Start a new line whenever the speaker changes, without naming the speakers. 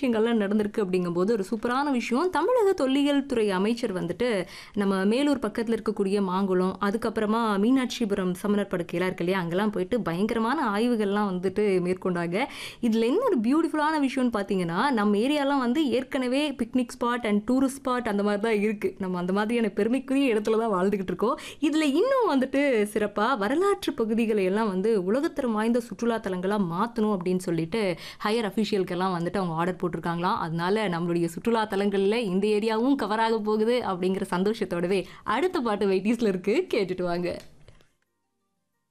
விஷயங்கள்லாம் நடந்திருக்கு அப்படிங்கும்போது ஒரு சூப்பரான விஷயம் தமிழக தொல்லியல் துறை அமைச்சர் வந்துட்டு நம்ம மேலூர் பக்கத்தில் இருக்கக்கூடிய மாங்குளம் அதுக்கப்புறமா மீனாட்சிபுரம் சமணர் படுக்கையெல்லாம் இருக்கு இல்லையா அங்கெல்லாம் போயிட்டு பயங்கரமான ஆய்வுகள்லாம் வந்துட்டு மேற்கொண்டாங்க இதில் என்ன ஒரு பியூட்டிஃபுல்லான விஷயம்னு பார்த்தீங்கன்னா நம்ம ஏரியாலாம் வந்து ஏற்கனவே picnic spot and tourist spot அந்த மாதிரி தான் இருக்குது நம்ம அந்த மாதிரியான பெருமைக்குரிய இடத்துல தான் வாழ்ந்துக்கிட்டு இருக்கோம் இதில் இன்னும் வந்துட்டு சிறப்பாக வரலாற்று பகுதிகளை எல்லாம் வந்து உலகத்தரம் வாய்ந்த சுற்றுலா தலங்களாக மாற்றணும் அப்படின்னு சொல்லிட்டு ஹையர் அஃபிஷியல்க்கெல்லாம் வந்துட்டு அவங்க ஆர்டர் போட்டிருக்காங்களாம் அதனால நம்மளுடைய சுற்றுலா தலங்களில் இந்த ஏரியாவும் கவர் ஆக போகுது அப்படிங்கிற சந்தோஷத்தோடவே அடுத்த பாட்டு வெயிட்டிஸில் இருக்குது கேட்டுட்டு வாங்க